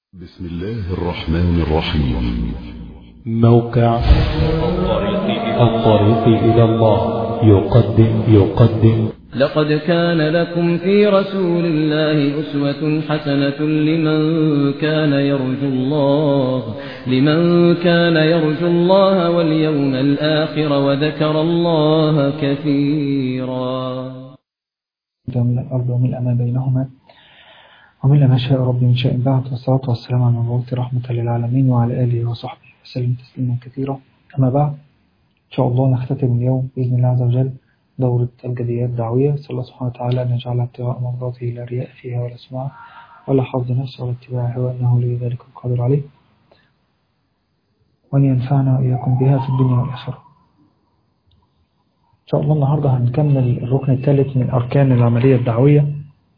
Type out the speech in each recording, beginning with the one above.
بسم الله الرحمن الرحيم موقع الطريق إلى الله يقدم يقدم لقد كان لكم في رسول الله أسوة حسنة لمن كان يرجو الله لمن كان يرجو الله واليوم الآخر وذكر الله كثيرا من الأرض وملء ما بينهما وملء ما شاء ربي من شاء بعد والصلاة والسلام على المبعوث رحمة للعالمين وعلى آله وصحبه وسلم تسليما كثيرا أما بعد إن شاء الله نختتم اليوم بإذن الله عز وجل دورة الجديات الدعوية صلى الله سبحانه وتعالى أن يجعل ابتغاء مرضاته لا رياء فيها ولا سمعة ولا حظ نفس ولا اتباع هوى أنه لي ذلك القادر عليه وأن ينفعنا وإياكم بها في الدنيا والآخرة إن شاء الله النهاردة هنكمل الركن الثالث من أركان العملية الدعوية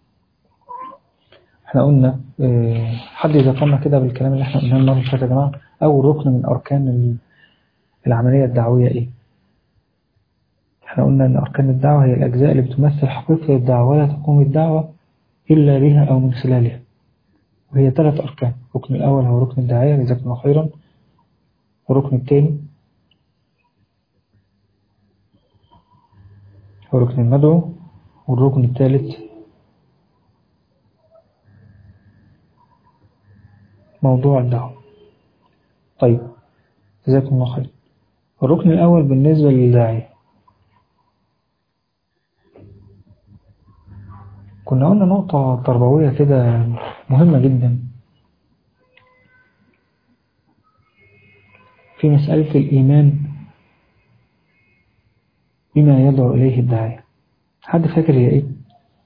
احنا قلنا اه حد يذكرنا كده بالكلام اللي احنا قلناه المرة اللي فاتت يا جماعة أول ركن من أركان العملية الدعوية إيه؟ احنا قلنا أن أركان الدعوة هي الأجزاء اللي بتمثل حقيقة الدعوة ولا تقوم الدعوة إلا بها أو من خلالها وهي ثلاث أركان الركن الأول هو ركن الداعية جزاكم الله خيرا والركن الثاني هو ركن المدعو والركن الثالث موضوع الدعوة طيب جزاكم الله خير الركن الأول بالنسبة للداعية كنا قلنا نقطة تربوية كده مهمة جدا في مسألة الإيمان بما يدعو إليه الداعية حد فاكر هي إيه؟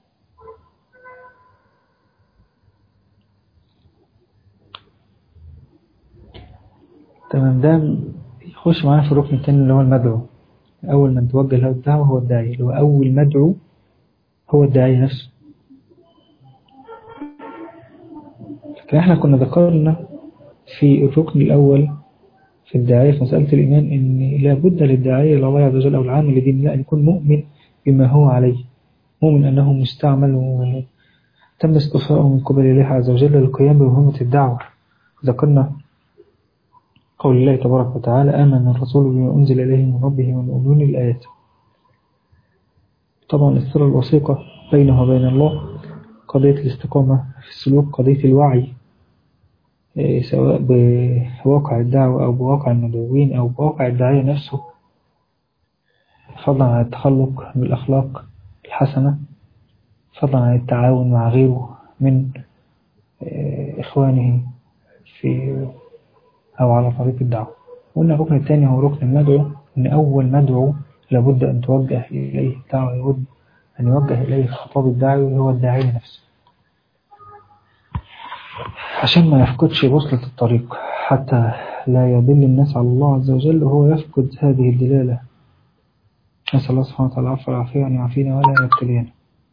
تمام ده يخش معانا في الركن الثاني اللي هو المدعو أول من توجه له الدعوة هو الداعي اللي هو أول مدعو هو الداعي نفسه لكن احنا كنا ذكرنا في الركن الأول في الداعية في مسألة الإيمان إن لابد للداعية إلى الله عز وجل أو العامل لدين الله أن يكون مؤمن بما هو عليه مؤمن أنه مستعمل وتم استفاءه من قبل الله عز وجل للقيام بمهمة الدعوة ذكرنا قول الله تبارك وتعالى آمن الرسول بما أنزل إليه من ربه من أمون الآيات طبعا الصلة الوثيقة بينه وبين الله قضية الاستقامة في السلوك قضية الوعي سواء بواقع الدعوة أو بواقع المدعوين أو بواقع الداعية نفسه فضلا عن التخلق بالأخلاق الحسنة فضلا عن التعاون مع غيره من إخوانه في أو على طريق الدعوة وقلنا الركن الثاني هو ركن المدعو أن أول مدعو لابد أن توجه إليه الدعوة لابد أن يوجه إليه الخطاب الدعوي هو الداعية نفسه عشان ما يفقدش بوصلة الطريق حتى لا يضل الناس على الله عز وجل وهو يفقد هذه الدلالة نسأل الله سبحانه وتعالى العفو والعافية أن يعافينا ولا يبتلينا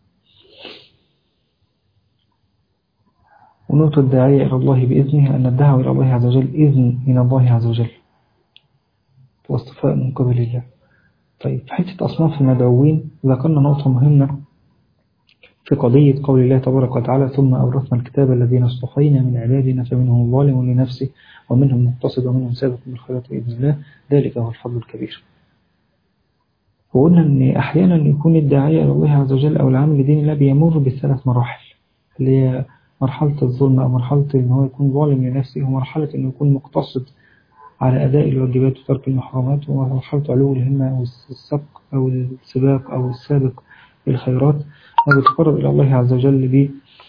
ونقطة الداعية إلى الله بإذنه أن الدعوة إلى الله عز وجل إذن من الله عز وجل واصطفاء من قبل الله طيب حتة أصناف المدعوين ذكرنا نقطة مهمة في قضية قول الله تبارك وتعالى ثم أورثنا الكتاب الذين اصطفينا من عبادنا فمنهم ظالم لنفسه ومنهم مقتصد ومنهم سابق بالخيرات بإذن الله ذلك هو الفضل الكبير وقلنا أن أحيانا يكون الداعية إلى الله عز وجل أو العامل لدين الله بيمر بالثلاث مراحل اللي هي مرحلة الظلم أو مرحلة أن هو يكون ظالم لنفسه ومرحلة أنه يكون مقتصد على أداء الواجبات وترك المحرمات ومرحلة علو الهمة أو السبق أو السباق أو السابق بالخيرات وبيتقرب إلى الله عز وجل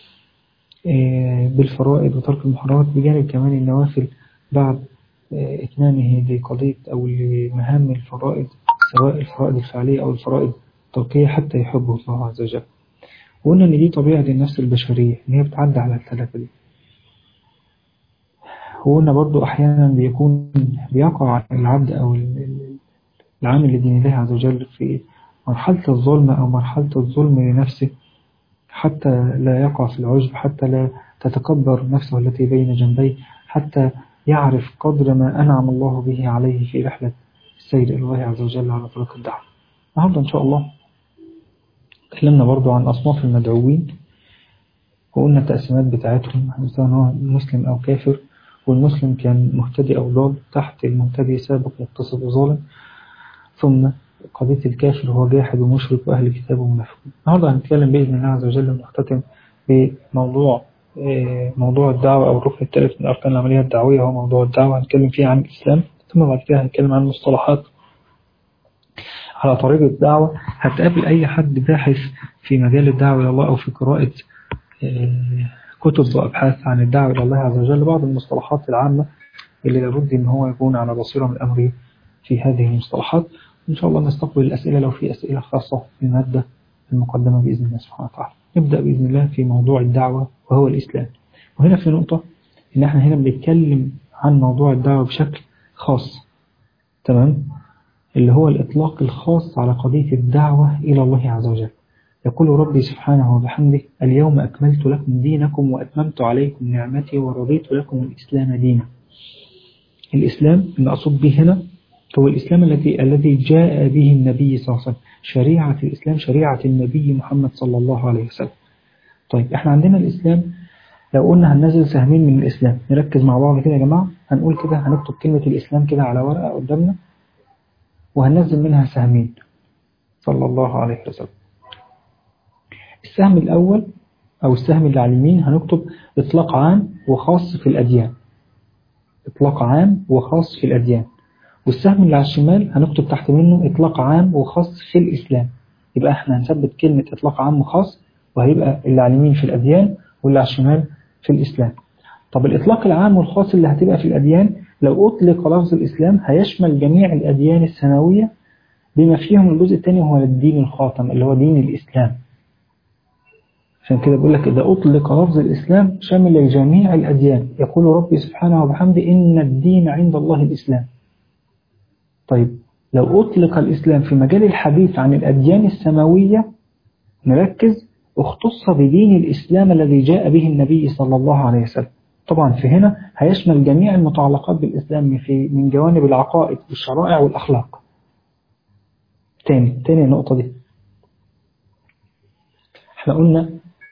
بالفرائض وترك المحرمات بجانب كمان النوافل بعد إتمامه لقضية أو لمهام الفرائض سواء الفرائض الفعلية أو الفرائض التركية حتى يحبه الله عز وجل وقلنا إن دي طبيعة النفس البشرية إن هي بتعدى على الثلاثة دي وقلنا برضو أحيانا بيكون بيقع العبد أو العامل لدين الله عز وجل في مرحلة الظلم أو مرحلة الظلم لنفسه حتى لا يقع في العجب حتى لا تتكبر نفسه التي بين جنبيه حتى يعرف قدر ما أنعم الله به عليه في رحلة السير إلى الله عز وجل على طريق الدعوة النهاردة إن شاء الله تكلمنا برضو عن أصناف المدعوين وقلنا التقسيمات بتاعتهم سواء هو مسلم أو كافر والمسلم كان مهتدي أو ضال تحت المهتدي سابق مقتصد وظالم ثم قضية الكافر هو جاحد ومشرك وأهل الكتاب ومنافقون النهارده هنتكلم بإذن الله عز وجل ونختتم بموضوع موضوع الدعوة أو الركن الثالث من أركان العملية الدعوية هو موضوع الدعوة هنتكلم فيه عن الإسلام ثم بعد كده هنتكلم عن المصطلحات على طريق الدعوة هتقابل أي حد باحث في مجال الدعوة إلى الله أو في قراءة كتب وأبحاث عن الدعوة إلى الله عز وجل بعض المصطلحات العامة اللي لابد إن هو يكون على بصيرة من أمره في هذه المصطلحات إن شاء الله نستقبل الأسئلة لو في أسئلة خاصة في المادة المقدمة بإذن الله سبحانه وتعالى نبدأ بإذن الله في موضوع الدعوة وهو الإسلام وهنا في نقطة إن احنا هنا بنتكلم عن موضوع الدعوة بشكل خاص تمام اللي هو الإطلاق الخاص على قضية الدعوة إلى الله عز وجل يقول ربي سبحانه وبحمده اليوم أكملت لكم دينكم وأتممت عليكم نعمتي ورضيت لكم الإسلام دينا الإسلام المقصود به هنا هو الإسلام الذي الذي جاء به النبي صلى الله عليه وسلم شريعة الإسلام شريعة النبي محمد صلى الله عليه وسلم طيب احنا عندنا الإسلام لو قلنا هننزل سهمين من الإسلام نركز مع بعض كده يا جماعة هنقول كده هنكتب كلمة الإسلام كده على ورقة قدامنا وهننزل منها سهمين صلى الله عليه وسلم السهم الأول أو السهم اللي على اليمين هنكتب إطلاق عام وخاص في الأديان إطلاق عام وخاص في الأديان والسهم اللي على الشمال هنكتب تحت منه إطلاق عام وخاص في الإسلام يبقى احنا هنثبت كلمة إطلاق عام وخاص وهيبقى اللي على اليمين في الأديان واللي على الشمال في الإسلام طب الإطلاق العام والخاص اللي هتبقى في الأديان لو أطلق لفظ الإسلام هيشمل جميع الأديان السماوية بما فيهم الجزء الثاني هو الدين الخاتم اللي هو دين الإسلام عشان كده بقول لك إذا أطلق لفظ الإسلام شمل جميع الأديان يقول ربي سبحانه وبحمده إن الدين عند الله الإسلام طيب لو أطلق الإسلام في مجال الحديث عن الأديان السماوية نركز اختص بدين الإسلام الذي جاء به النبي صلى الله عليه وسلم طبعا في هنا هيشمل جميع المتعلقات بالإسلام في من جوانب العقائد والشرائع والأخلاق تاني تاني النقطة دي احنا قلنا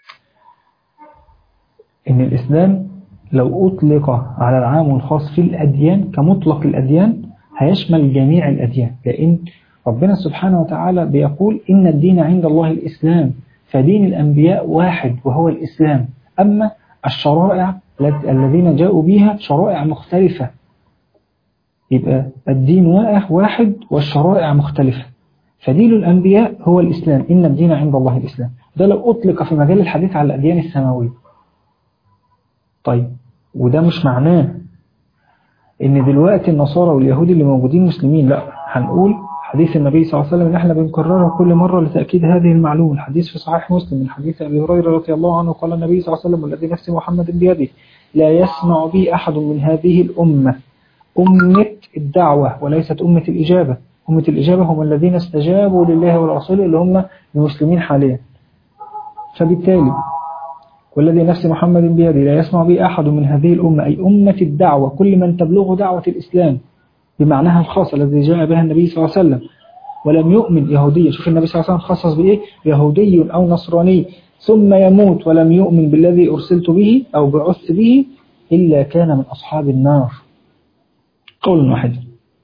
ان الإسلام لو أطلق على العام والخاص في الأديان كمطلق الأديان هيشمل جميع الأديان لأن ربنا سبحانه وتعالى بيقول إن الدين عند الله الإسلام فدين الأنبياء واحد وهو الإسلام أما الشرائع الذين جاءوا بها شرائع مختلفة يبقى الدين واحد والشرائع مختلفة فدين الأنبياء هو الإسلام إن الدين عند الله الإسلام ده لو أطلق في مجال الحديث على الأديان السماوية طيب وده مش معناه ان دلوقتي النصارى واليهود اللي موجودين مسلمين لا هنقول حديث النبي صلى الله عليه وسلم اللي احنا بنكرره كل مرة لتأكيد هذه المعلومة الحديث في صحيح مسلم من حديث أبي هريرة رضي الله عنه قال النبي صلى الله عليه وسلم والذي نفس محمد بيده لا يسمع بي أحد من هذه الأمة أمة الدعوة وليست أمة الإجابة أمة الإجابة هم الذين استجابوا لله ورسوله اللي هم المسلمين حاليا فبالتالي والذي نفس محمد بيده لا يسمع به أحد من هذه الأمة أي أمة الدعوة كل من تبلغ دعوة الإسلام بمعناها الخاص الذي جاء بها النبي صلى الله عليه وسلم ولم يؤمن يهوديا شوف النبي صلى الله عليه وسلم خصص بإيه يهودي أو نصراني ثم يموت ولم يؤمن بالذي أرسلت به أو بعثت به إلا كان من أصحاب النار قول واحد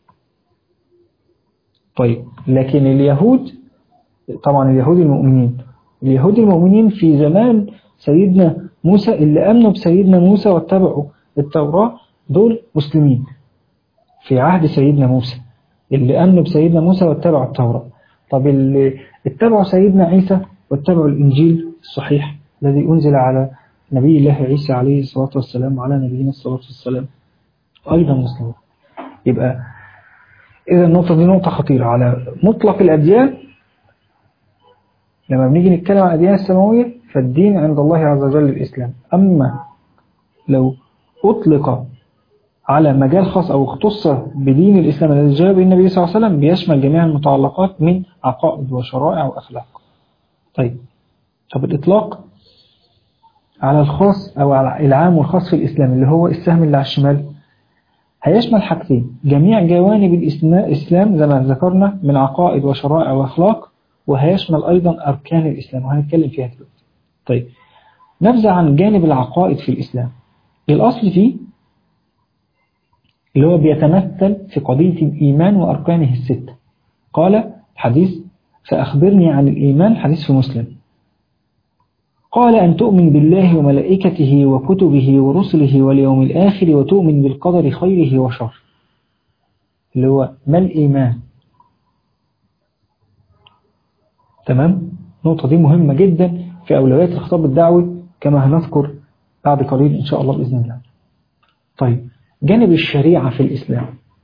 طيب لكن اليهود طبعا اليهود المؤمنين اليهود المؤمنين في زمان سيدنا موسى اللي أمنوا بسيدنا موسى واتبعوا التوراة دول مسلمين في عهد سيدنا موسى اللي أمنوا بسيدنا موسى واتبعوا التوراة طب اللي اتبعوا سيدنا عيسى واتبعوا الإنجيل الصحيح الذي أنزل على نبي الله عيسى عليه الصلاة والسلام وعلى نبينا الصلاة والسلام أيضا مسلمين يبقى إذا النقطة دي نقطة خطيرة على مطلق الأديان لما بنيجي نتكلم عن الأديان السماوية فالدين عند الله عز وجل الإسلام أما لو أطلق على مجال خاص أو اختص بدين الإسلام الذي جاء به النبي صلى الله عليه وسلم بيشمل جميع المتعلقات من عقائد وشرائع وأخلاق طيب طب الإطلاق على الخاص أو على العام والخاص في الإسلام اللي هو السهم اللي على الشمال هيشمل حاجتين جميع جوانب الإسلام زي ما ذكرنا من عقائد وشرائع وأخلاق وهيشمل أيضا أركان الإسلام وهنتكلم فيها دلوقتي طيب نبذة عن جانب العقائد في الإسلام الأصل فيه اللي هو بيتمثل في قضية الإيمان وأركانه الستة قال حديث فأخبرني عن الإيمان حديث في مسلم قال أن تؤمن بالله وملائكته وكتبه ورسله واليوم الآخر وتؤمن بالقدر خيره وشره اللي هو ما الإيمان تمام النقطة دي مهمة جدا في أولويات الخطاب الدعوي كما هنذكر بعد قليل إن شاء الله بإذن الله طيب جانب الشريعة في الإسلام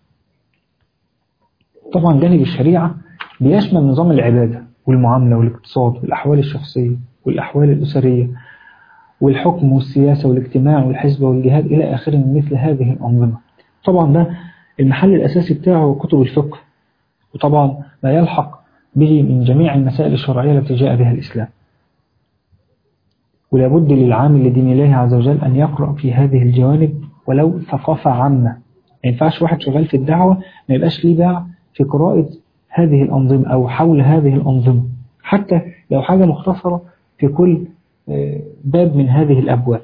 طبعا جانب الشريعة بيشمل نظام العبادة والمعاملة والاقتصاد والأحوال الشخصية والأحوال الأسرية والحكم والسياسة والاجتماع والحزب والجهاد إلى آخره من مثل هذه الأنظمة طبعا ده المحل الأساسي بتاعه هو كتب الفقه وطبعا ما يلحق به من جميع المسائل الشرعية التي جاء بها الإسلام ولابد للعامل لدين الله عز وجل أن يقرأ في هذه الجوانب ولو ثقافة عامة ما ينفعش واحد شغال في الدعوة ما يبقاش ليه باع في قراءة هذه الأنظمة أو حول هذه الأنظمة حتى لو حاجة مختصرة في كل باب من هذه الأبواب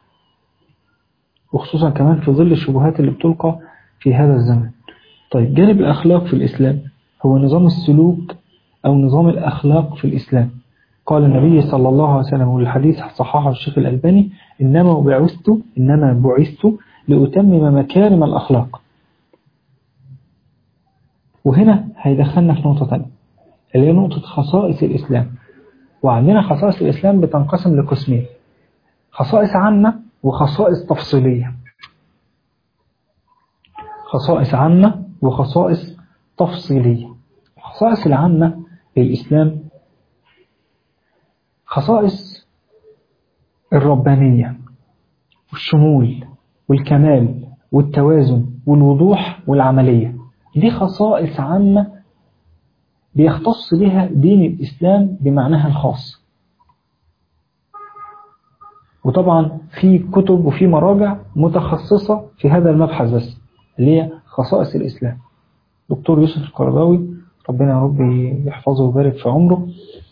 وخصوصا كمان في ظل الشبهات اللي بتلقى في هذا الزمن طيب جانب الأخلاق في الإسلام هو نظام السلوك أو نظام الأخلاق في الإسلام قال النبي صلى الله عليه وسلم والحديث صححه الشيخ الألباني إنما بعثت إنما بعثت لأتمم مكارم الأخلاق وهنا هيدخلنا في نقطة تانية اللي هي نقطة خصائص الإسلام وعندنا خصائص الإسلام بتنقسم لقسمين خصائص عامة وخصائص تفصيلية خصائص عامة وخصائص تفصيلية الخصائص العامة للإسلام خصائص الربانية والشمول والكمال والتوازن والوضوح والعملية دي خصائص عامة بيختص بها دين الإسلام بمعناها الخاص وطبعا في كتب وفي مراجع متخصصة في هذا المبحث بس اللي هي خصائص الإسلام دكتور يوسف القرضاوي ربنا يا رب يحفظه ويبارك في عمره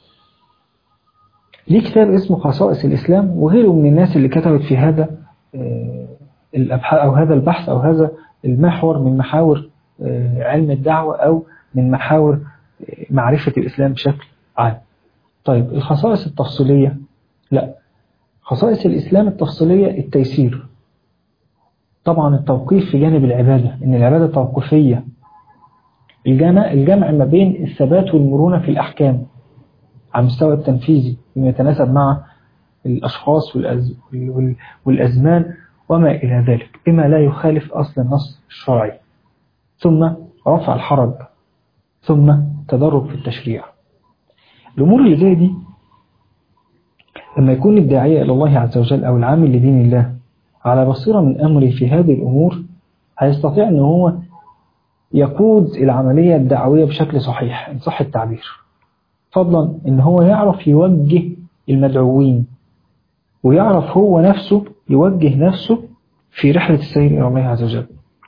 ليه كتاب اسمه خصائص الإسلام وغيره من الناس اللي كتبت في هذا الأبحاث أو هذا البحث أو هذا المحور من محاور علم الدعوة أو من محاور معرفة الإسلام بشكل عام طيب الخصائص التفصيلية لا خصائص الإسلام التفصيلية التيسير طبعا التوقيف في جانب العبادة إن العبادة توقفية الجمع, الجمع ما بين الثبات والمرونة في الأحكام على المستوى التنفيذي بما يتناسب مع الأشخاص والأز... والأزمان وما إلى ذلك بما لا يخالف أصل النص الشرعي ثم رفع الحرج ثم تدرج في التشريع الأمور اللي زي دي لما يكون الداعية إلى الله عز وجل أو العامل لدين الله على بصيرة من أمره في هذه الأمور هيستطيع أن هو يقود العملية الدعوية بشكل صحيح إن صح التعبير فضلا أن هو يعرف يوجه المدعوين ويعرف هو نفسه يوجه نفسه في رحلة السير إلى الله عز وجل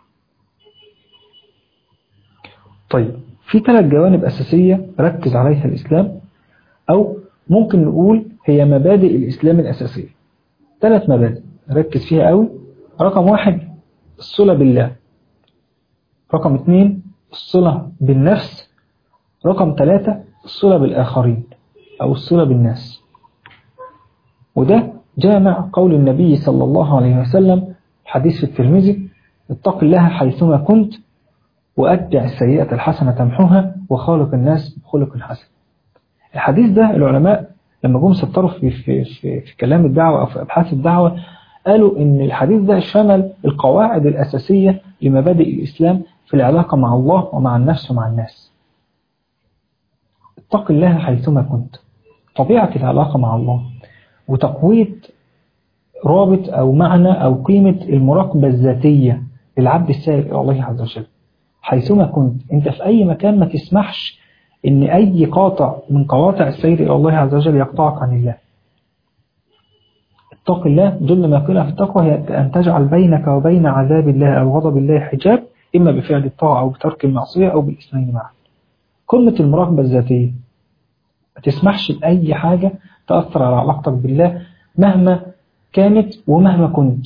طيب في ثلاث جوانب أساسية ركز عليها الإسلام أو ممكن نقول هي مبادئ الإسلام الأساسية ثلاث مبادئ ركز فيها قوي رقم واحد الصلة بالله رقم اثنين الصلة بالنفس رقم ثلاثة الصلة بالآخرين أو الصلة بالناس وده جامع قول النبي صلى الله عليه وسلم حديث في الترمذي اتق الله حيثما كنت وأتبع السيئة الحسنة تمحوها وخالق الناس بخلق حسن الحديث ده العلماء لما جم سطروا في, في, في, في كلام الدعوة أو في أبحاث الدعوة قالوا إن الحديث ده شمل القواعد الأساسية لمبادئ الإسلام في العلاقة مع الله ومع النفس ومع الناس اتق الله حيثما كنت طبيعة العلاقة مع الله وتقوية رابط أو معنى أو قيمة المراقبة الذاتية للعبد السائل إلى الله عز وجل حيثما كنت انت في أي مكان ما تسمحش ان أي قاطع من قواطع السير إلى الله عز وجل يقطعك عن الله اتق الله جل ما قيل في التقوى هي أن تجعل بينك وبين عذاب الله أو غضب الله حجاب إما بفعل الطاعة أو بترك المعصية أو بالاثنين معا قمة المراقبة الذاتية ما تسمحش لأي حاجة تأثر على علاقتك بالله مهما كانت ومهما كنت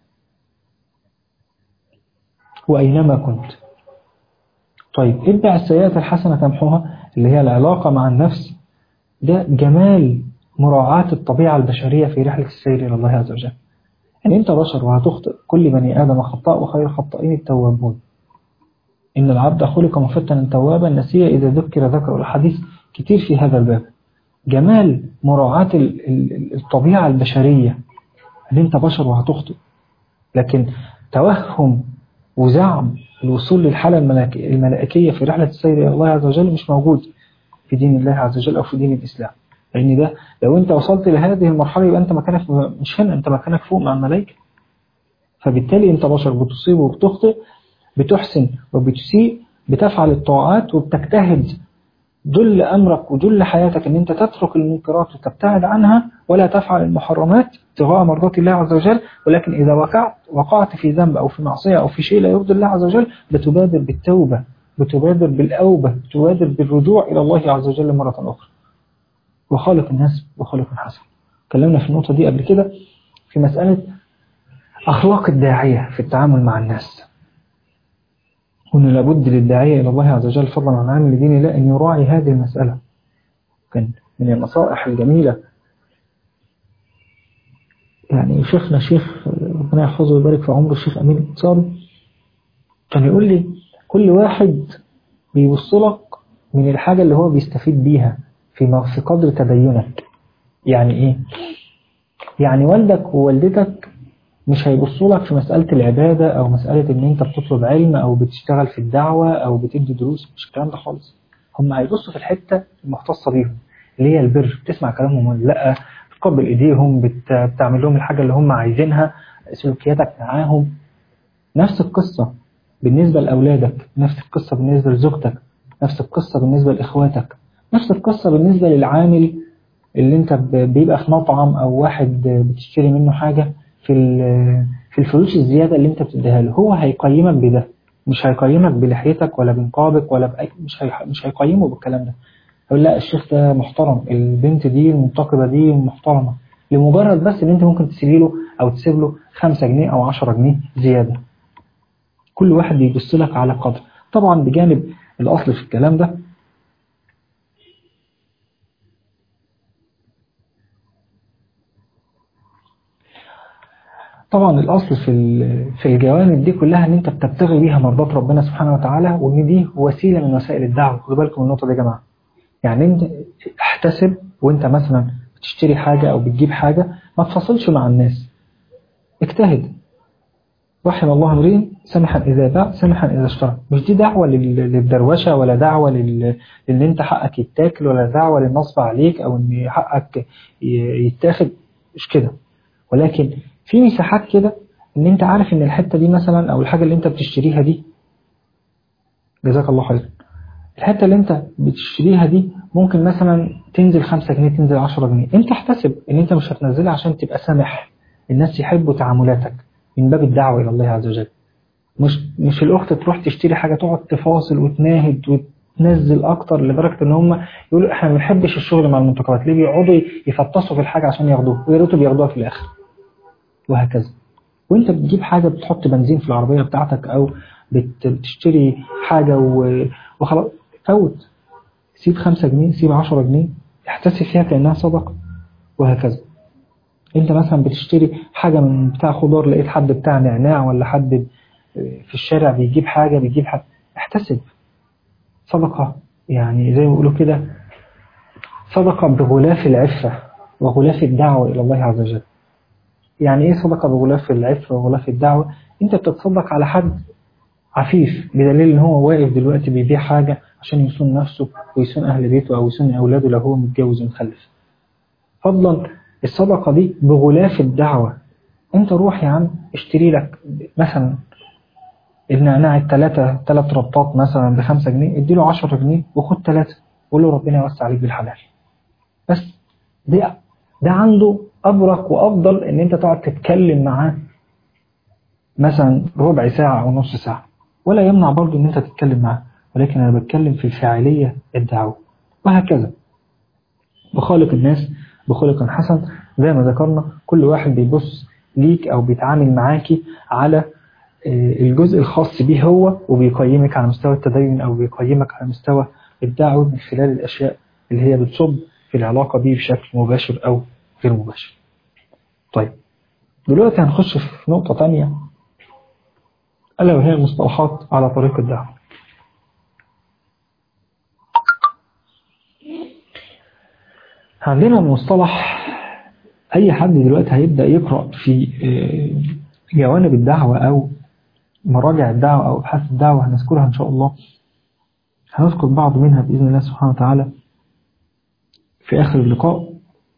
وأينما كنت طيب اتبع السيئات الحسنة تمحوها اللي هي العلاقة مع النفس ده جمال مراعاة الطبيعة البشرية في رحلة السير إلى الله عز وجل يعني أنت بشر وهتخطئ كل بني آدم خطاء وخير الخطائين التوابون إن العبد خلق مفتنا توابا نسي إذا ذكر ذكر الحديث كتير في هذا الباب جمال مراعاة الطبيعة البشرية ان انت بشر وهتخطئ لكن توهم وزعم الوصول للحالة الملائكية في رحلة السير إلى الله عز وجل مش موجود في دين الله عز وجل أو في دين الإسلام لأن ده لو أنت وصلت لهذه المرحلة يبقى أنت مكانك مش هنا أنت مكانك فوق مع الملائكة فبالتالي أنت بشر بتصيب وبتخطئ بتحسن وبتسيء بتفعل الطاعات وبتجتهد جل أمرك وجل حياتك أن أنت تترك المنكرات وتبتعد عنها ولا تفعل المحرمات ابتغاء مرضات الله عز وجل ولكن إذا وقعت وقعت في ذنب أو في معصية أو في شيء لا يرضي الله عز وجل بتبادر بالتوبة بتبادر بالأوبة بتبادر بالرجوع إلى الله عز وجل مرة أخرى وخالق الناس وخالق حسن تكلمنا في النقطة دي قبل كده في مسألة أخلاق الداعية في التعامل مع الناس وأنه لابد للداعية إلى الله عز وجل فضلا عن عامل دين الله أن يراعي هذه المسألة كان من النصائح الجميلة يعني شيخنا شيخ ربنا يحفظه ويبارك في عمره الشيخ أمين الانصاري كان يقول لي كل واحد بيوصلك من الحاجة اللي هو بيستفيد بيها في في قدر تدينك يعني إيه؟ يعني والدك ووالدتك مش هيبصوا لك في مسألة العبادة أو مسألة إن أنت بتطلب علم أو بتشتغل في الدعوة أو بتدي دروس مش الكلام ده خالص هم هيبصوا في الحتة المختصة بيهم اللي هي البر بتسمع كلامهم ولا لأ بتقبل إيديهم بت... بتعمل لهم الحاجة اللي هم عايزينها سلوكياتك معاهم نفس القصة بالنسبة لأولادك نفس القصة بالنسبة لزوجتك نفس القصة بالنسبة لإخواتك نفس القصة بالنسبة للعامل اللي انت بيبقى في مطعم أو واحد بتشتري منه حاجة في في الفلوس الزيادة اللي انت بتديها له هو هيقيمك بده مش هيقيمك بلحيتك ولا بنقابك ولا بأي مش هي مش هيقيمه بالكلام ده يقول لا الشيخ ده محترم البنت دي المنتقبة دي محترمة لمجرد بس ان انت ممكن تسيب له او تسيب له 5 جنيه او 10 جنيه زيادة كل واحد بيبص لك على قدر طبعا بجانب الاصل في الكلام ده طبعا الأصل في في الجوانب دي كلها ان انت بتبتغي بيها مرضات ربنا سبحانه وتعالى وان دي وسيلة من وسائل الدعوة خدوا بالكم من النقطة دي يا جماعة يعني انت احتسب وانت مثلا بتشتري حاجة او بتجيب حاجة ما تفصلش مع الناس اجتهد رحم الله امرئ سمحا اذا باع سمحا اذا اشترى مش دي دعوة للدروشة ولا دعوة لل... لان انت حقك يتاكل ولا دعوة للنصب عليك او ان حقك يتاخد مش كده ولكن في مساحات كده ان انت عارف ان الحتة دي مثلا او الحاجة اللي انت بتشتريها دي جزاك الله خير الحتة اللي انت بتشتريها دي ممكن مثلا تنزل 5 جنيه تنزل 10 جنيه انت احتسب ان انت مش هتنزلها عشان تبقى سامح الناس يحبوا تعاملاتك من باب الدعوة الى الله عز وجل مش مش الاخت تروح تشتري حاجة تقعد تفاصل وتناهد وتنزل اكتر لدرجة ان هم يقولوا احنا ما بنحبش الشغل مع المنتقبات ليه بيقعدوا يفطسوا في الحاجة عشان ياخدوها ويا ريتوا بياخدوها في الاخر وهكذا وانت بتجيب حاجة بتحط بنزين في العربية بتاعتك او بتشتري حاجة وخلاص فوت سيب خمسة جنيه سيب عشرة جنيه احتسب فيها كأنها صدقة وهكذا انت مثلا بتشتري حاجة من بتاع خضار لقيت حد بتاع نعناع ولا حد في الشارع بيجيب حاجة بيجيب حاجة احتسب صدقة يعني زي ما بيقولوا كده صدقة بغلاف العفة وغلاف الدعوة إلى الله عز وجل يعني ايه صدقة بغلاف العفة وغلاف الدعوة انت بتتصدق على حد عفيف بدليل ان هو واقف دلوقتي بيبيع حاجة عشان يصون نفسه ويصون اهل بيته او يصون اولاده لو هو متجوز ومخلف فضلا الصدقة دي بغلاف الدعوة انت روح يا عم اشتري لك مثلا النعناع الثلاثة ثلاث ربطات مثلا بخمسة جنيه اديله عشرة جنيه وخد ثلاثة وقول له ربنا يوسع عليك بالحلال بس ده ده عنده أبرك وأفضل إن أنت تقعد تتكلم معاه مثلا ربع ساعة أو نص ساعة ولا يمنع برضه إن أنت تتكلم معاه ولكن أنا بتكلم في الفاعلية الدعوة وهكذا بخالق الناس بخلق حسن زي ما ذكرنا كل واحد بيبص ليك أو بيتعامل معاكي على الجزء الخاص به هو وبيقيمك على مستوى التدين أو بيقيمك على مستوى الدعوة من خلال الأشياء اللي هي بتصب في العلاقة به بشكل مباشر أو غير مباشر طيب دلوقتي هنخش في نقطة تانية ألا وهي المصطلحات على طريق الدعوة عندنا مصطلح أي حد دلوقتي هيبدأ يقرأ في جوانب الدعوة أو مراجع الدعوة أو أبحاث الدعوة هنذكرها إن شاء الله هنذكر بعض منها بإذن الله سبحانه وتعالى في آخر اللقاء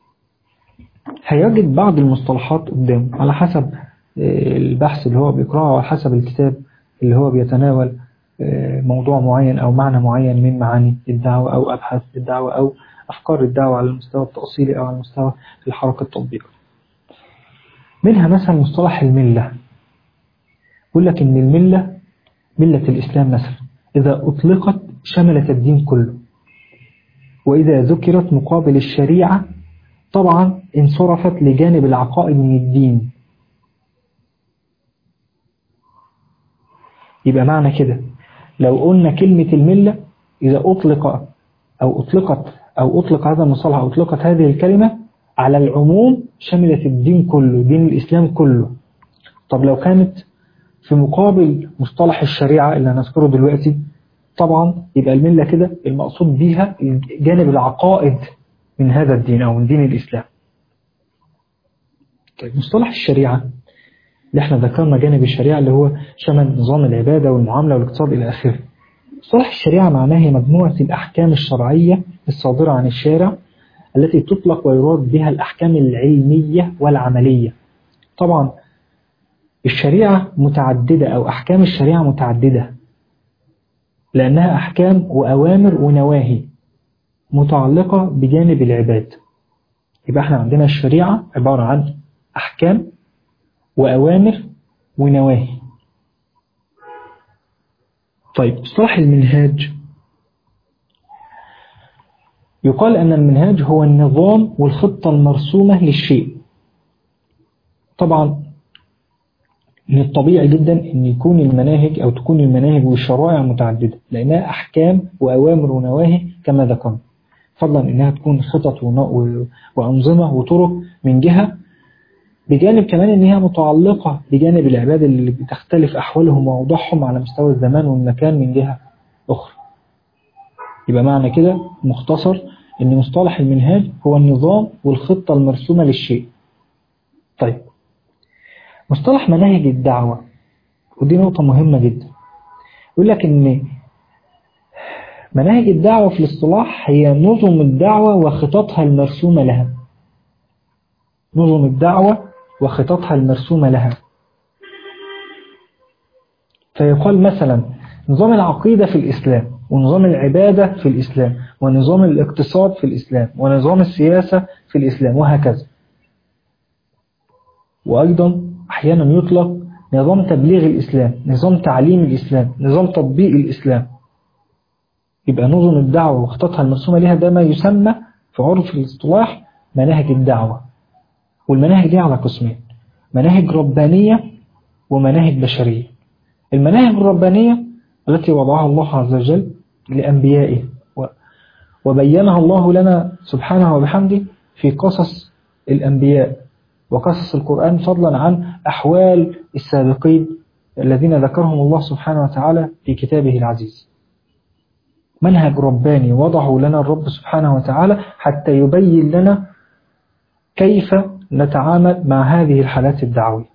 هيجد بعض المصطلحات قدامه على حسب البحث اللي هو بيقرأه وعلى حسب الكتاب اللي هو بيتناول موضوع معين أو معنى معين من معاني الدعوة أو أبحاث الدعوة أو أفكار الدعوة على المستوى التأصيلي أو على المستوى الحركة التطبيقية منها مثلا مصطلح الملة يقول لك إن الملة ملة الإسلام مثلا إذا أطلقت شملت الدين كله وإذا ذكرت مقابل الشريعة طبعا انصرفت لجانب العقائد من الدين يبقى معنى كده لو قلنا كلمة الملة إذا أطلق أو أطلقت أو أطلق هذا المصطلح أو أطلقت هذه الكلمة على العموم شملت الدين كله دين الإسلام كله طب لو كانت في مقابل مصطلح الشريعة اللي هنذكره دلوقتي طبعا يبقى الملة كده المقصود بيها جانب العقائد من هذا الدين أو من دين الإسلام طيب مصطلح الشريعة اللي احنا ذكرنا جانب الشريعة اللي هو شمل نظام العبادة والمعاملة والاقتصاد إلى آخره مصطلح الشريعة معناه هي مجموعة الأحكام الشرعية الصادرة عن الشارع التي تطلق ويراد بها الأحكام العلمية والعملية طبعا الشريعة متعددة أو أحكام الشريعة متعددة لأنها أحكام وأوامر ونواهي متعلقة بجانب العباد يبقى احنا عندنا الشريعة عبارة عن أحكام وأوامر ونواهي طيب اصطلاح المنهاج يقال أن المنهاج هو النظام والخطة المرسومة للشيء طبعا من الطبيعي جدا أن يكون المناهج أو تكون المناهج والشرائع متعددة لأنها أحكام وأوامر ونواهي كما ذكرنا فضلا أنها تكون خطط وأنظمة وطرق من جهة بجانب كمان أنها متعلقة بجانب العباد اللي بتختلف أحوالهم وأوضاعهم على مستوى الزمان والمكان من جهة أخرى يبقى معنى كده مختصر أن مصطلح المنهاج هو النظام والخطة المرسومة للشيء طيب مصطلح مناهج الدعوة ودي نقطة مهمة جدا يقول لك أن مناهج الدعوة في الاصطلاح هي نظم الدعوة وخططها المرسومة لها نظم الدعوة وخططها المرسومة لها فيقال مثلا نظام العقيدة في الإسلام ونظام العبادة في الإسلام ونظام الاقتصاد في الإسلام ونظام السياسة في الإسلام وهكذا وأيضا أحيانا يطلق نظام تبليغ الإسلام نظام تعليم الإسلام نظام تطبيق الإسلام يبقى نظم الدعوة وخططها المرسومة لها ده ما يسمى في عرف الاصطلاح مناهج الدعوة والمناهج دي على قسمين مناهج ربانية ومناهج بشرية المناهج الربانية التي وضعها الله عز وجل لأنبيائه وبينها الله لنا سبحانه وبحمده في قصص الأنبياء وقصص القرآن فضلا عن أحوال السابقين الذين ذكرهم الله سبحانه وتعالى في كتابه العزيز منهج رباني وضعه لنا الرب سبحانه وتعالى حتى يبين لنا كيف نتعامل مع هذه الحالات الدعوية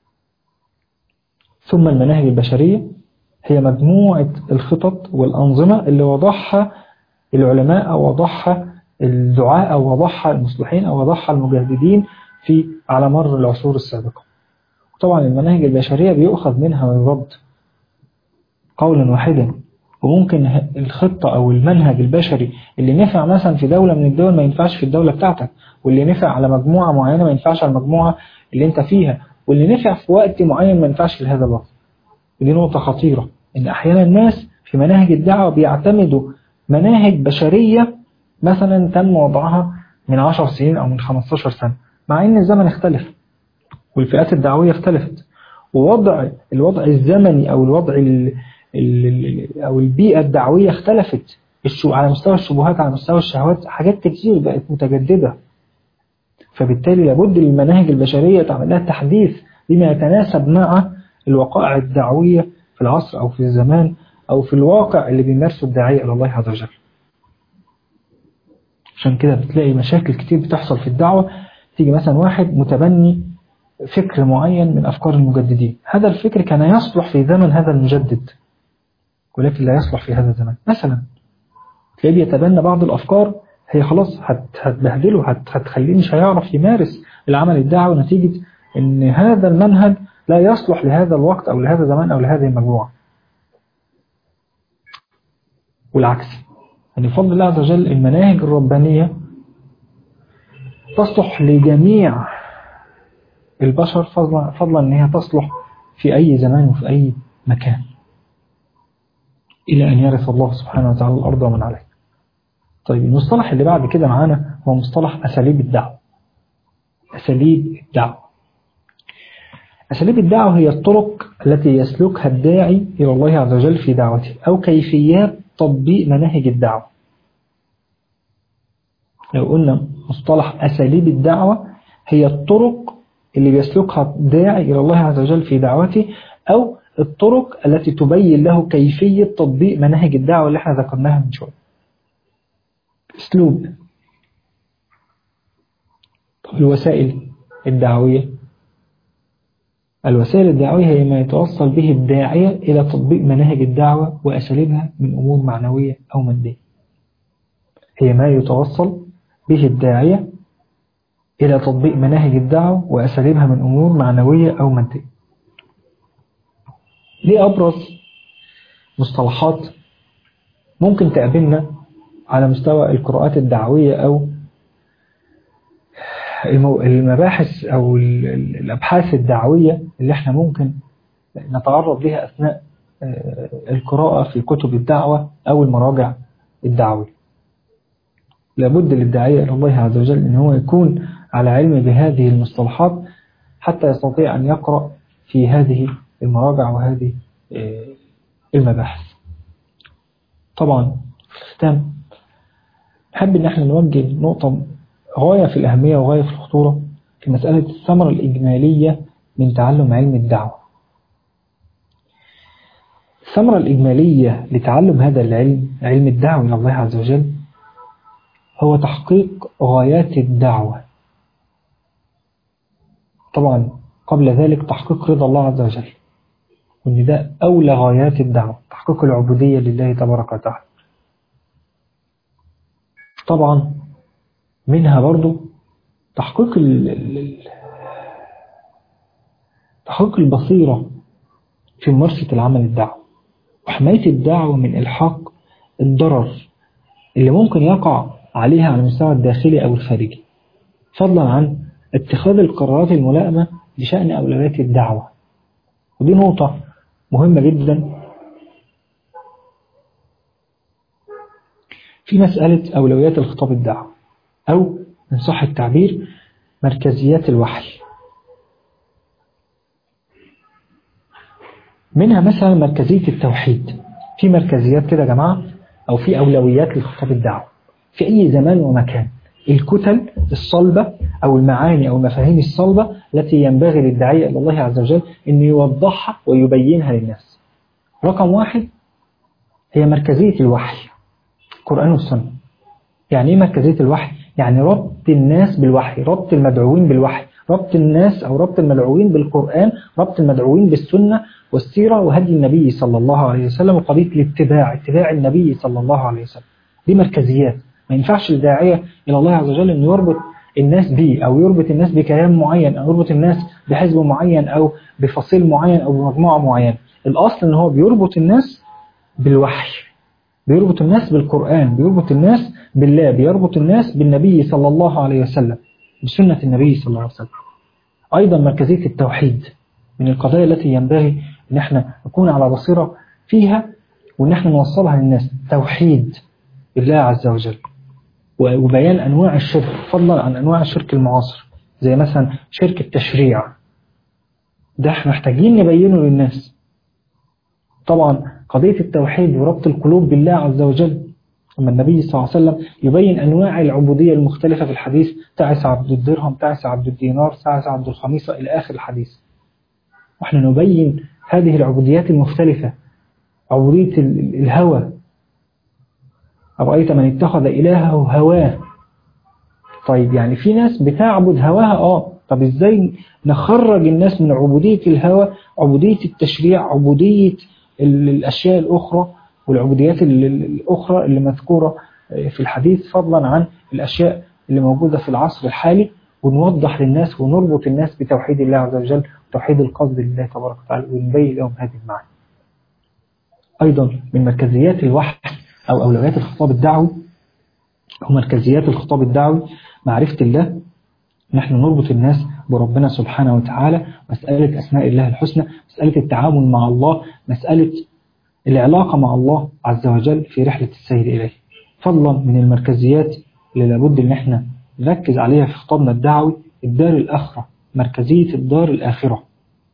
ثم المناهج البشرية هي مجموعة الخطط والأنظمة اللي وضعها العلماء أو وضعها الدعاء أو وضعها المصلحين أو وضعها المجاهدين في على مر العصور السابقة طبعا المناهج البشرية بيؤخذ منها ويرد قولا واحدا وممكن الخطة أو المنهج البشري اللي نفع مثلا في دولة من الدول ما ينفعش في الدولة بتاعتك واللي نفع على مجموعة معينة ما ينفعش على المجموعة اللي انت فيها واللي نفع في وقت معين ما ينفعش لهذا الوقت ودي نقطة خطيرة ان احيانا الناس في مناهج الدعوة بيعتمدوا مناهج بشرية مثلا تم وضعها من 10 سنين او من 15 سنة مع ان الزمن اختلف والفئات الدعوية اختلفت ووضع الوضع الزمني او الوضع ال ال او البيئة الدعوية اختلفت الشو على مستوى الشبهات على مستوى الشهوات حاجات كتير بقت متجددة فبالتالي لابد للمناهج البشرية تعمل لها تحديث بما يتناسب مع الوقائع الدعوية في العصر أو في الزمان أو في الواقع اللي بيمارسه الداعية إلى الله عز وجل عشان كده بتلاقي مشاكل كتير بتحصل في الدعوة تيجي مثلا واحد متبني فكر معين من أفكار المجددين هذا الفكر كان يصلح في زمن هذا المجدد ولكن لا يصلح في هذا الزمان مثلا تلاقيه بيتبنى بعض الأفكار هي خلاص هتبهدله هتخليه مش هيعرف يمارس العمل الدعوي نتيجة ان هذا المنهج لا يصلح لهذا الوقت او لهذا الزمان او لهذه المجموعة والعكس يعني بفضل الله عز وجل المناهج الربانية تصلح لجميع البشر فضلا, فضلا ان هي تصلح في اي زمان وفي اي مكان الى ان يرث الله سبحانه وتعالى الارض ومن عليها طيب المصطلح اللي بعد كده معانا هو مصطلح أساليب الدعوة أساليب الدعوة أساليب الدعوة هي الطرق التي يسلكها الداعي إلى الله عز وجل في دعوته أو كيفيات تطبيق مناهج الدعوة لو قلنا مصطلح أساليب الدعوة هي الطرق اللي بيسلكها الداعي إلى الله عز وجل في دعوته أو الطرق التي تبين له كيفية تطبيق مناهج الدعوة اللي احنا ذكرناها من شوية اسلوب طب الوسائل الدعوية الوسائل الدعوية هي ما يتوصل به الداعية إلى تطبيق مناهج الدعوة وأساليبها من أمور معنوية أو مادية هي ما يتوصل به الداعية إلى تطبيق مناهج الدعوة وأساليبها من أمور معنوية أو مادية ليه أبرز مصطلحات ممكن تقابلنا على مستوى القراءات الدعوية أو المباحث أو الأبحاث الدعوية اللي احنا ممكن نتعرض لها أثناء القراءة في كتب الدعوة أو المراجع الدعوية لابد للداعية إلى الله عز وجل أن هو يكون على علم بهذه المصطلحات حتى يستطيع أن يقرأ في هذه المراجع وهذه المباحث طبعا في الختام نحب ان احنا نوجه نقطة غاية في الأهمية وغاية في الخطورة في مسألة الثمرة الإجمالية من تعلم علم الدعوة الثمرة الإجمالية لتعلم هذا العلم علم الدعوة إلى الله عز وجل هو تحقيق غايات الدعوة طبعا قبل ذلك تحقيق رضا الله عز وجل وان ده أولى غايات الدعوة تحقيق العبودية لله تبارك وتعالى طبعا منها برضو تحقيق ال تحقيق البصيرة في ممارسة العمل الدعوة وحماية الدعوة من إلحاق الضرر اللي ممكن يقع عليها على المستوى الداخلي أو الخارجي فضلا عن اتخاذ القرارات الملائمة لشأن أولويات الدعوة ودي نقطة مهمة جدا في مسألة أولويات الخطاب الدعوة أو من صح التعبير مركزيات الوحي منها مثلا مركزية التوحيد في مركزيات كده يا جماعة أو في أولويات لخطاب الدعوة في أي زمان ومكان الكتل الصلبة أو المعاني أو المفاهيم الصلبة التي ينبغي للداعية إلى الله عز وجل أن يوضحها ويبينها للناس رقم واحد هي مركزية الوحي القرآن والسنة يعني إيه مركزية الوحي؟ يعني ربط الناس بالوحي ربط المدعوين بالوحي ربط الناس أو ربط المدعوين بالقرآن ربط المدعوين بالسنة والسيرة وهدي النبي صلى الله عليه وسلم وقضية الاتباع اتباع النبي صلى الله عليه وسلم دي مركزيات ما ينفعش الداعية إلى الله عز وجل أن يربط الناس بيه أو يربط الناس بكلام معين أو يربط الناس بحزب معين أو بفصيل معين أو بمجموعة معينة الأصل أن هو بيربط الناس بالوحي بيربط الناس بالقرآن بيربط الناس بالله بيربط الناس بالنبي صلى الله عليه وسلم بسنة النبي صلى الله عليه وسلم أيضا مركزية التوحيد من القضايا التي ينبغي أن احنا نكون على بصيرة فيها وأن احنا نوصلها للناس توحيد الله عز وجل وبيان أنواع الشرك فضلا عن أنواع الشرك المعاصر زي مثلا شرك التشريع ده احنا محتاجين نبينه للناس طبعا قضية التوحيد وربط القلوب بالله عز وجل أما النبي صلى الله عليه وسلم يبين أنواع العبودية المختلفة في الحديث تعس عبد الدرهم تعس عبد الدينار تعس عبد الخميصة إلى آخر الحديث وإحنا نبين هذه العبوديات المختلفة عبودية الهوى أرأيت من اتخذ إلهه هواه طيب يعني في ناس بتعبد هواها آه طب إزاي نخرج الناس من عبودية الهوى عبودية التشريع عبودية الأشياء الأخرى والعبوديات الأخرى اللي مذكورة في الحديث فضلا عن الأشياء اللي موجودة في العصر الحالي ونوضح للناس ونربط الناس بتوحيد الله عز وجل وتوحيد القصد لله تبارك وتعالى ونبين لهم هذه المعاني أيضا من مركزيات الوحي أو أولويات الخطاب الدعوي أو مركزيات الخطاب الدعوي معرفة الله نحن نربط الناس بربنا سبحانه وتعالى مسألة أسماء الله الحسنى مسألة التعامل مع الله مسألة العلاقة مع الله عز وجل في رحلة السير إليه فضلا من المركزيات اللي لابد ان احنا نركز عليها في خطابنا الدعوي الدار الآخرة مركزية الدار الآخرة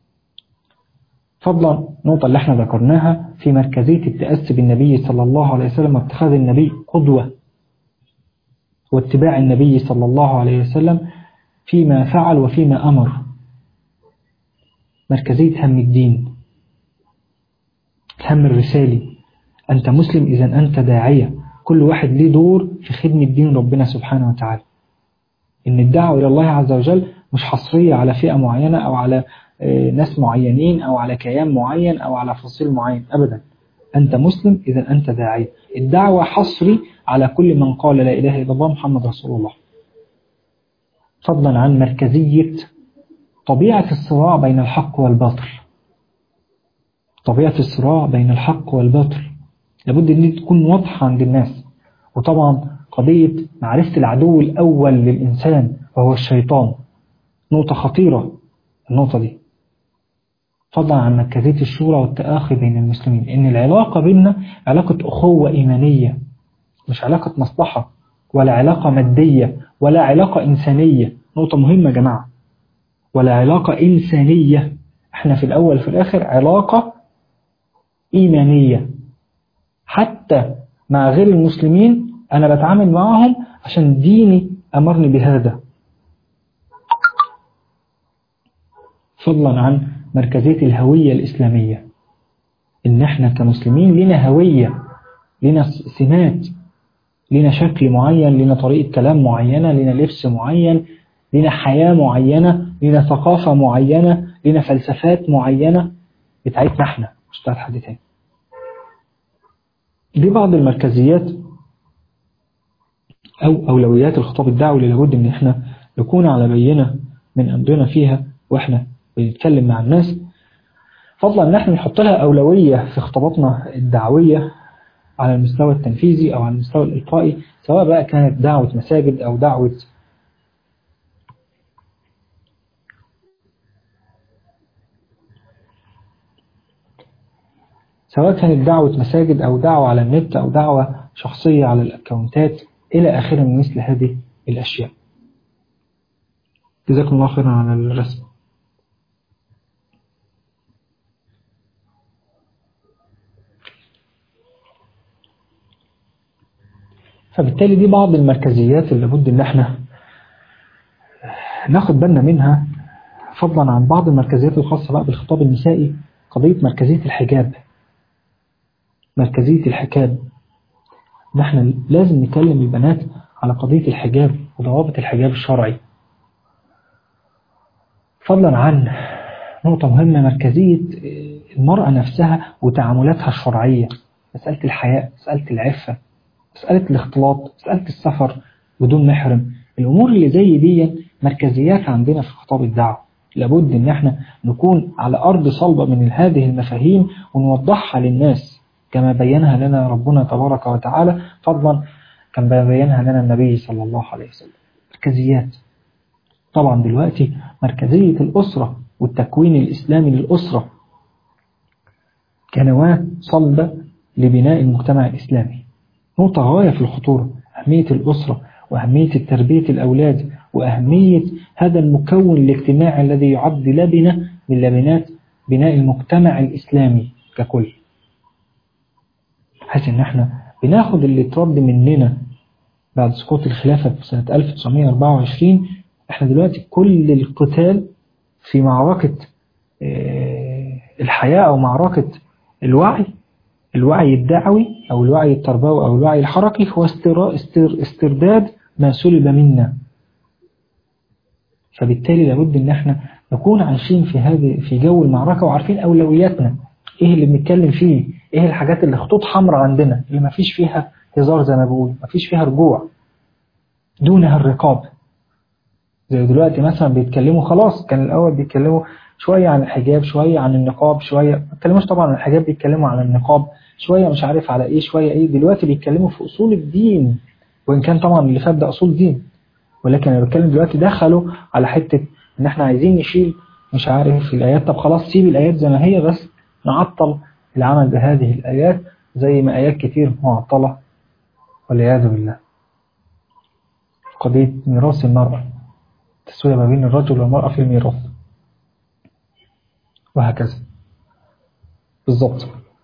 فضلا نقطة اللي احنا ذكرناها في مركزية التأسي بالنبي صلى الله عليه وسلم واتخاذ النبي قدوة واتباع النبي صلى الله عليه وسلم فيما فعل وفيما أمر مركزية هم الدين هم الرسالي أنت مسلم إذا أنت داعية كل واحد ليه دور في خدمة دين ربنا سبحانه وتعالى إن الدعوة إلى الله عز وجل مش حصرية على فئة معينة أو على ناس معينين أو على كيان معين أو على فصيل معين أبدا أنت مسلم إذا أنت داعية الدعوة حصري على كل من قال لا إله إلا الله محمد رسول الله فضلا عن مركزية طبيعة الصراع بين الحق والباطل طبيعة الصراع بين الحق والباطل لابد أن تكون واضحة عند الناس وطبعا قضية معرفة العدو الأول للإنسان وهو الشيطان نقطة خطيرة النقطة دي فضلا عن مركزية الشورى والتآخي بين المسلمين إن العلاقة بيننا علاقة أخوة إيمانية مش علاقة مصلحة ولا علاقة مادية ولا علاقة إنسانية نقطة مهمة يا جماعة ولا علاقة إنسانية احنا في الأول وفي الآخر علاقة إيمانية حتى مع غير المسلمين أنا بتعامل معهم عشان ديني أمرني بهذا فضلا عن مركزية الهوية الإسلامية إن احنا كمسلمين لنا هوية لنا سمات لنا شكل معين لنا طريقة كلام معينة لنا لبس معين لنا حياة معينة لنا ثقافة معينة لنا فلسفات معينة بتاعتنا احنا مش بتاعت حد تاني دي بعض المركزيات أو أولويات الخطاب الدعوي اللي لابد إن إحنا نكون على بينة من أمرنا فيها وإحنا بنتكلم مع الناس فضلا إن إحنا نحط لها أولوية في خطاباتنا الدعوية على المستوى التنفيذي أو على المستوى الإلقائي سواء بقى كانت دعوة مساجد أو دعوة سواء كانت دعوة مساجد أو دعوة على النت أو دعوة شخصية على الأكونتات إلى آخره من مثل هذه الأشياء جزاكم الله خيرا على الرسم فبالتالي دي بعض المركزيات اللي لابد ان احنا ناخد بالنا منها فضلا عن بعض المركزيات الخاصة بقى بالخطاب النسائي قضية مركزية الحجاب مركزية الحجاب نحن لازم نكلم البنات على قضية الحجاب وضوابط الحجاب الشرعي فضلا عن نقطة مهمة مركزية المرأة نفسها وتعاملاتها الشرعية مسألة الحياء مسألة العفة مسألة الاختلاط مسألة السفر بدون محرم الأمور اللي زي دي مركزيات عندنا في خطاب الدعوة لابد ان احنا نكون على أرض صلبة من هذه المفاهيم ونوضحها للناس كما بينها لنا ربنا تبارك وتعالى فضلا كما بينها لنا النبي صلى الله عليه وسلم مركزيات طبعا دلوقتي مركزية الأسرة والتكوين الإسلامي للأسرة كنواة صلبة لبناء المجتمع الإسلامي نقطة غاية في الخطورة أهمية الأسرة وأهمية تربية الأولاد وأهمية هذا المكون الاجتماعي الذي يعد لبنة من لبنات بناء المجتمع الإسلامي ككل حيث ان احنا بناخد اللي اترد مننا بعد سقوط الخلافة في سنة 1924 احنا دلوقتي كل القتال في معركة الحياة أو معركة الوعي الوعي الدعوي أو الوعي التربوي أو الوعي الحركي هو استرداد ما سلب منا فبالتالي لابد ان احنا نكون عايشين في هذه في جو المعركة وعارفين أولوياتنا ايه اللي بنتكلم فيه ايه الحاجات اللي خطوط حمراء عندنا اللي ما فيش فيها هزار زي ما بقول ما فيش فيها رجوع دونها الرقاب زي دلوقتي مثلا بيتكلموا خلاص كان الأول بيتكلموا شوية عن الحجاب شوية عن النقاب شوية ما بيتكلموش طبعا عن الحجاب بيتكلموا عن النقاب شوية مش عارف على ايه شوية ايه دلوقتي بيتكلموا في أصول الدين وإن كان طبعا اللي فات ده أصول دين ولكن أنا بتكلم دلوقتي دخلوا على حتة إن احنا عايزين نشيل مش عارف الآيات طب خلاص سيب الآيات زي ما هي بس نعطل العمل بهذه الآيات زي ما آيات كتير معطلة والعياذ بالله قضية ميراث المرأة تسوية ما بين الرجل والمرأة في الميراث وهكذا بالضبط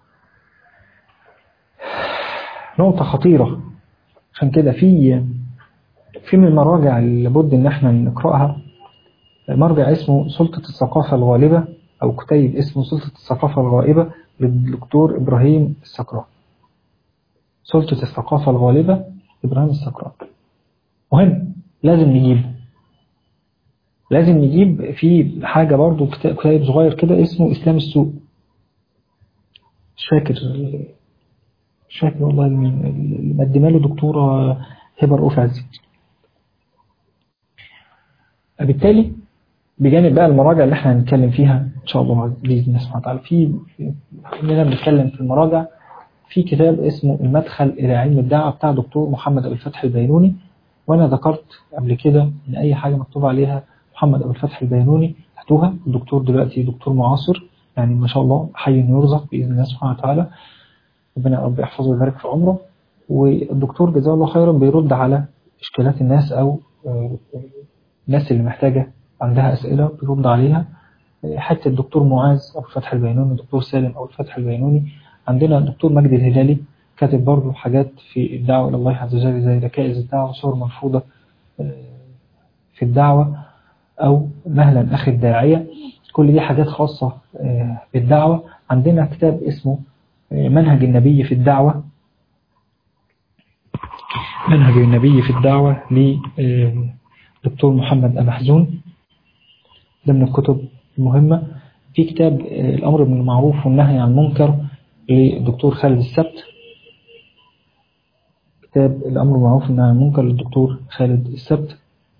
نقطة خطيرة عشان كده في في من المراجع اللي لابد ان احنا نقرأها مرجع اسمه سلطة الثقافة الغالبة او كتيب اسمه سلطة الثقافة الغائبة للدكتور ابراهيم السكران سلطة الثقافة الغالبة ابراهيم السكران مهم لازم نجيبه لازم نجيب في حاجة برضو كتاب صغير كده اسمه إسلام السوق مش فاكر مش فاكر والله اللي مقدمه له دكتورة هبة رؤوف عزيز بالتالي بجانب بقى المراجع اللي احنا هنتكلم فيها ان شاء الله بإذن الله سبحانه وتعالى في اننا بنتكلم في المراجع في كتاب اسمه المدخل إلى علم الدعوة بتاع دكتور محمد أبو الفتح البينوني وأنا ذكرت قبل كده إن أي حاجة مكتوب عليها محمد أبو الفتح البينوني هاتوها الدكتور دلوقتي دكتور معاصر يعني ما شاء الله حي يرزق بإذن الله سبحانه وتعالى ربنا رب يحفظه ويبارك في عمره والدكتور جزاه الله خيرا بيرد على إشكالات الناس أو الناس اللي محتاجة عندها أسئلة بيرد عليها حتى الدكتور معاذ أبو الفتح البينوني الدكتور سالم أبو الفتح البينوني عندنا الدكتور مجدي الهلالي كاتب برضه حاجات في الدعوة إلى الله عز وجل زي ركائز الدعوة صور مرفوضة في الدعوة أو مهلا أخي الداعية كل دي حاجات خاصة بالدعوة عندنا كتاب اسمه منهج النبي في الدعوة منهج النبي في الدعوة لدكتور محمد أمحزون ده من الكتب المهمة في كتاب الأمر بالمعروف والنهي عن المنكر للدكتور خالد السبت كتاب الأمر بالمعروف والنهي عن المنكر للدكتور خالد السبت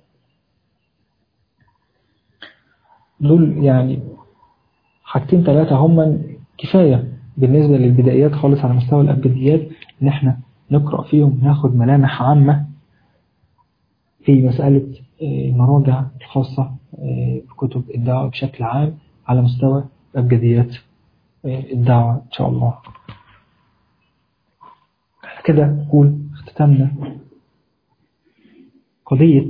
دول يعني حاجتين ثلاثة هم كفاية بالنسبة للبدايات خالص على مستوى الأبجديات إن احنا نقرأ فيهم ناخد ملامح عامة في مسألة المراجع الخاصة بكتب الدعوة بشكل عام على مستوى أبجديات الدعوة إن شاء الله كده نقول اختتمنا قضية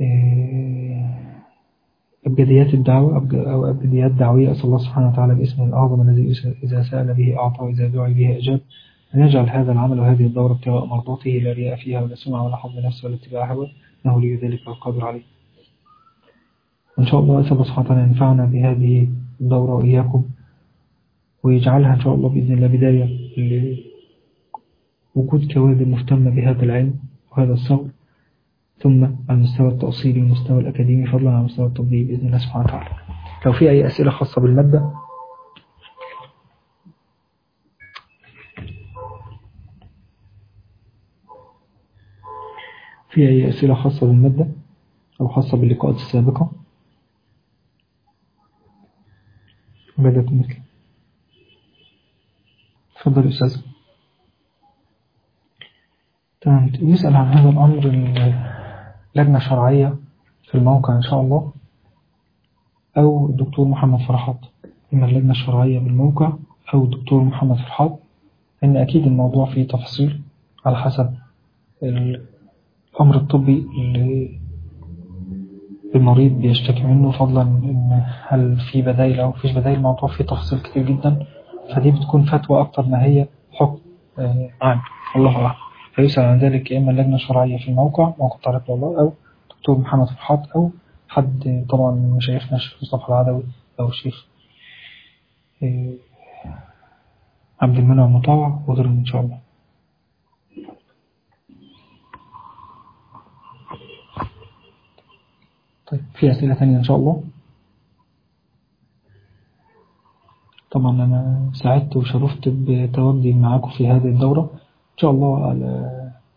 أبجديات الدعوة أو أبجديات دعوية أسأل الله سبحانه وتعالى باسمه الأعظم الذي إذا سأل به أعطى وإذا دعي به أجاب أن يجعل هذا العمل وهذه الدورة ابتغاء مرضاته لا رياء فيها ولا سمعة ولا حظ نفس ولا اتباع هوى إنه لي ذلك والقادر عليه وإن شاء الله أسأل الله سبحانه وتعالى ينفعنا بهذه الدورة وإياكم ويجعلها إن شاء الله بإذن الله بداية لوجود كوادر مهتمة بهذا العلم وهذا الصوت ثم على المستوى التأصيلي والمستوى الأكاديمي فضلا عن المستوى التطبيقي بإذن الله سبحانه وتعالى لو في أي أسئلة خاصة بالمادة في أي أسئلة خاصة بالمادة أو خاصة باللقاءات السابقة بدأت مثل تفضل أستاذ تمام يسأل عن هذا الأمر لجنة شرعية في الموقع إن شاء الله أو الدكتور محمد فرحات إما اللجنة الشرعية بالموقع أو الدكتور محمد فرحات إن أكيد الموضوع فيه تفاصيل على حسب الأمر الطبي اللي المريض بيشتكي منه فضلا إن هل في بدائل أو فيش بدائل الموضوع فيه تفاصيل كتير جدا فدي بتكون فتوى أكتر ما هي حكم آه، عام الله أعلم فيسأل عن ذلك يا إما اللجنة الشرعية في الموقع موقع طارق الله أو دكتور محمد فرحات أو حد طبعا من مشايخنا الشيخ مصطفى العدوي أو الشيخ آه، عبد المنعم مطاوع وغيرهم إن شاء الله طيب في أسئلة ثانية إن شاء الله طبعا أنا سعدت وشرفت بتواجدي معاكم في هذه الدورة إن شاء الله على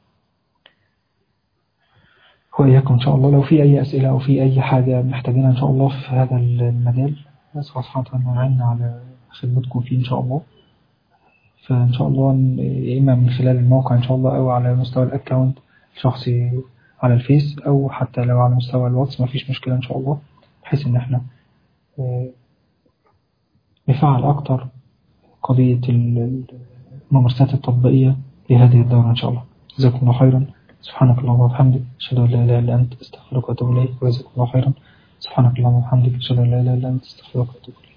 وإياكم إن شاء الله لو في أي أسئلة أو في أي حاجة محتاجينها إن شاء الله في هذا المجال نسأل سبحانه وتعالى يعيننا على خدمتكم فيه إن شاء الله فإن شاء الله يا إما من خلال الموقع إن شاء الله أو على مستوى الأكاونت الشخصي على الفيس أو حتى لو على مستوى الواتس ما فيش مشكلة إن شاء الله بحيث إن إحنا آه، نفعل أكتر قضية ال- الممارسات التطبيقية لهذه الدورة إن شاء الله جزاكم الله خيرا سبحانك اللهم وبحمدك أشهد أن لا إله إلا أنت أستغفرك وأتوب إليك وجزاكم الله خيرا سبحانك اللهم وبحمدك أشهد أن لا إله إلا أنت أستغفرك وأتوب إليك